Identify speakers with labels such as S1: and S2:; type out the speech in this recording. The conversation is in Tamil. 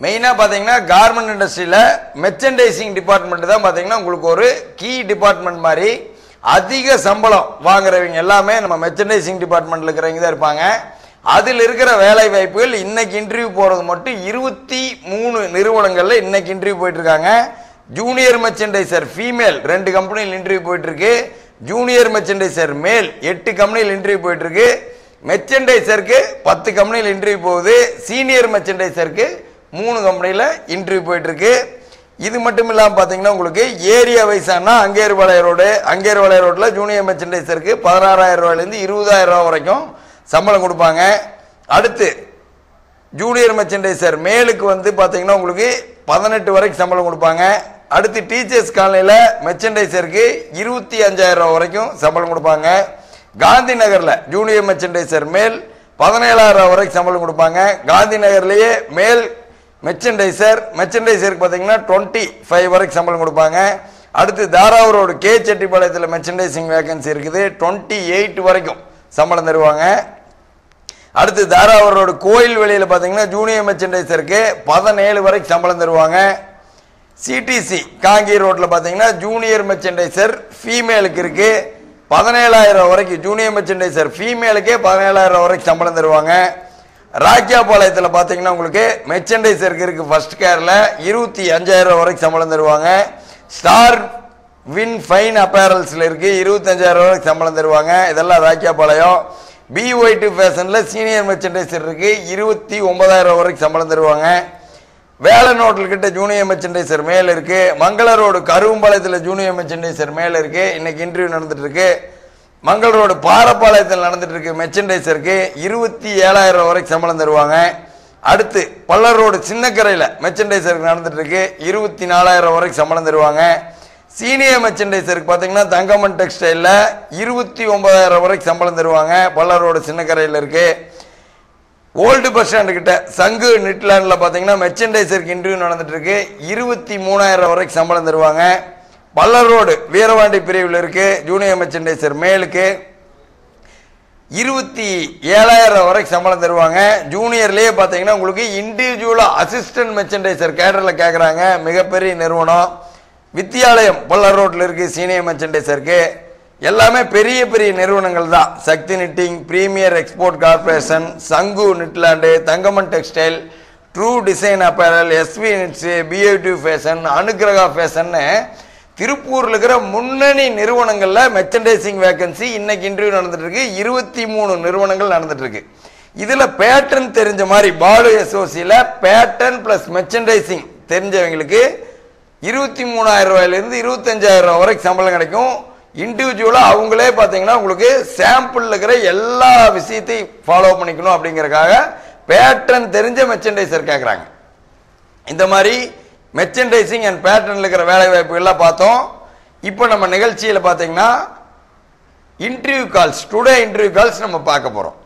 S1: மெயினாக பார்த்தீங்கன்னா கார்மெண்ட் இண்டஸ்ட்ரியில் மெர்ச்சன்டைசிங் டிபார்ட்மெண்ட் தான் பார்த்தீங்கன்னா உங்களுக்கு ஒரு கீ டிபார்ட்மெண்ட் மாதிரி அதிக சம்பளம் வாங்குறவங்க எல்லாமே நம்ம மெர்ச்சன்டைசிங் டிபார்ட்மெண்ட்டில் இருக்கிறவங்க தான் இருப்பாங்க அதில் இருக்கிற வேலை வாய்ப்புகள் இன்னைக்கு இன்டர்வியூ போகிறது மட்டும் இருபத்தி மூணு நிறுவனங்களில் இன்னைக்கு இன்டர்வியூ போயிட்டு இருக்காங்க ஜூனியர் மெர்ச்சன்டைசர் ஃபீமேல் ரெண்டு கம்பெனியில் இன்டர்வியூ போயிட்டு இருக்கு ஜூனியர் மெர்ச்சன்டைசர் மேல் எட்டு கம்பெனியில் இன்டர்வியூ போயிட்டு இருக்கு மெர்ச்சன்டைசருக்கு பத்து கம்பெனியில் இன்டர்வியூ போகுது சீனியர் மெர்ச்சன்டைசருக்கு மூணு கம்பெனியில் இன்டர்வியூ போயிட்டு இருக்கு இது மட்டும் இல்லாமல் பார்த்தீங்கன்னா உங்களுக்கு ஏரியா வைஸானா அங்கேர்பாளைய ரோடு அங்கேர்பாளைய ரோட்டில் ஜூனியர் மெர்ச்சன்டைசருக்கு பதினாறாயிரம் ரூபாயிலேருந்து இருபதாயிரம் ரூபா வரைக்கும் சம்பளம் கொடுப்பாங்க அடுத்து ஜூனியர் மெர்ச்சன்டைசர் மேலுக்கு வந்து பார்த்தீங்கன்னா உங்களுக்கு பதினெட்டு வரைக்கும் சம்பளம் கொடுப்பாங்க அடுத்து டீச்சர்ஸ் காலனியில் மெர்ச்சன்டைசருக்கு இருபத்தி அஞ்சாயிரம் ரூபா வரைக்கும் சம்பளம் கொடுப்பாங்க காந்தி நகரில் ஜூனியர் மெர்ச்சன்டைசர் மேல் பதினேழாயிரம் ரூபா வரைக்கும் சம்பளம் கொடுப்பாங்க காந்தி நகர்லேயே மேல் மெர்ச்சன்டைசர் மெர்ச்சன்டைசருக்கு பார்த்தீங்கன்னா டுவெண்ட்டி ஃபைவ் வரைக்கும் சம்பளம் கொடுப்பாங்க அடுத்து தாராவூர் ரோடு கே செட்டிப்பாளையத்தில் மெர்ச்சன்டைசிங் வேகன்சி இருக்குது டுவெண்ட்டி எயிட் வரைக்கும் சம்பளம் தருவாங்க அடுத்து தாராவூர் ரோடு கோயில் வெளியில் பார்த்தீங்கன்னா ஜூனியர் மெர்ச்சன்டைசருக்கு பதினேழு வரைக்கும் சம்பளம் தருவாங்க சிடிசி காங்கி ரோட்டில் பார்த்தீங்கன்னா ஜூனியர் மெர்ச்சன்டைசர் ஃபீமேலுக்கு இருக்கு பதினேழாயிரம் வரைக்கும் ஜூனியர் மெர்ச்சன்டைசர் ஃபீமேலுக்கே பதினேழாயிரம் வரைக்கும் சம்பளம் தருவாங்க ராக்கியாபாளையத்தில் பார்த்தீங்கன்னா உங்களுக்கு மெர்ச்சன்டைசருக்கு இருக்கு ஃபர்ஸ்ட் கேரில் இருபத்தி அஞ்சாயிரம் வரைக்கும் சம்பளம் தருவாங்க ஸ்டார் வின் ஃபைன் அப்பேரல்ஸில் இருக்கு இருபத்தஞ்சாயிரம் வரைக்கும் சம்பளம் தருவாங்க இதெல்லாம் ராக்கியாபாளையம் பி ஒய் டு ஃபேஷனில் சீனியர் மெர்ச்சன்டைசர் இருக்கு இருபத்தி ஒன்பதாயிரம் வரைக்கும் சம்பளம் தருவாங்க வேலன் ஹோட்டல் கிட்ட ஜூனியர் மெர்ச்சன்டைசர் மேல் இருக்கு மங்கள ரோடு கருவம்பாளையத்தில் ஜூனியர் மெர்ச்சன்டைசர் மேல் இருக்கு இன்னைக்கு இன்டர்வியூ நடந்துட்டு இருக்கு மங்கள ரோடு பாரப்பாளையத்தில் நடந்துட்டு இருக்கு மெர்ச்சன்டைசருக்கு இருபத்தி ஏழாயிரம் வரைக்கும் சம்பளம் தருவாங்க அடுத்து பல்லர் ரோடு சின்னக்கரையில் மெர்ச்சன்டைசருக்கு நடந்துட்டு இருக்கு இருபத்தி நாலாயிரம் வரைக்கும் சம்பளம் தருவாங்க சீனியர் மெர்ச்சன்டைசருக்கு பார்த்தீங்கன்னா தங்கமன் டெக்ஸ்டைலில் இருபத்தி ஒன்பதாயிரம் வரைக்கும் சம்பளம் தருவாங்க பல்லர் ரோடு சின்னக்கரையில் இருக்கு ஓல்டு பஸ் ஸ்டாண்டு கிட்ட சங்கு நிட்லாண்டில் பார்த்தீங்கன்னா மெர்ச்சன்டைசருக்கு இன்டர்வியூ நடந்துட்டு இருக்கு இருபத்தி மூணாயிரம் வரைக்கும் சம்பளம் தருவாங்க பல்லர் ரோடு வீரவாண்டி பிரிவில் இருக்கு ஜூனியர் மெர்ச்சன்டைசர் மேலுக்கு இருபத்தி ஏழாயிரம் வரைக்கும் சம்பளம் தருவாங்க ஜூனியர்லேயே பார்த்தீங்கன்னா உங்களுக்கு இண்டிவிஜுவலாக அசிஸ்டன்ட் மெர்ச்சன்டைசர் கேடரில் கேட்குறாங்க மிகப்பெரிய நிறுவனம் வித்தியாலயம் பல்லர் ரோட்டில் இருக்கு சீனியர் மெர்ச்சன்டைசருக்கு எல்லாமே பெரிய பெரிய நிறுவனங்கள் தான் Sakthi knitting premier export corporation Sangu Knitland Thangaman textile true design apparel SV knits PID fashion Anugraha ஃபேஷன்னு திருப்பூர்ல இருக்கிற முன்னணி நிறுவனங்கள்ல மெர்ச்சன்டைசிங் வேகன்சி இன்னைக்கு இன்டர்வியூ நடந்துட்டு இருக்கு இருபத்தி மூணு நிறுவனங்கள் நடந்துட்டு இருக்கு இதுல பேட்டர்ன் தெரிஞ்ச மாதிரி பாலு எஸ்ஓசியில பேட்டர்ன் பிளஸ் மெர்ச்சன்டைசிங் தெரிஞ்சவங்களுக்கு இருபத்தி மூணாயிரம் ரூபாயிலிருந்து இருபத்தஞ்சாயிரம் ரூபாய் வரைக்கும் சம்பளம் கிடைக்கும் இண்டிவிஜுவலா அவங்களே பார்த்தீங்கன்னா உங்களுக்கு சாம்பிள் இருக்கிற எல்லா விஷயத்தையும் ஃபாலோ பண்ணிக்கணும் அப்படிங்கறக்காக பேட்டர்ன் தெரிஞ்ச மெர்ச்சன்டைசர் கேட்குறாங்க இந்த மாதிரி மெர்ச்சன்டைசிங் அண்ட் பேட்டர்னில் இருக்கிற வேலை வாய்ப்புகள்லாம் பார்த்தோம் இப்போ நம்ம நிகழ்ச்சியில் பார்த்தீங்கன்னா interview calls today interview calls நம்ம பார்க்க போகிறோம்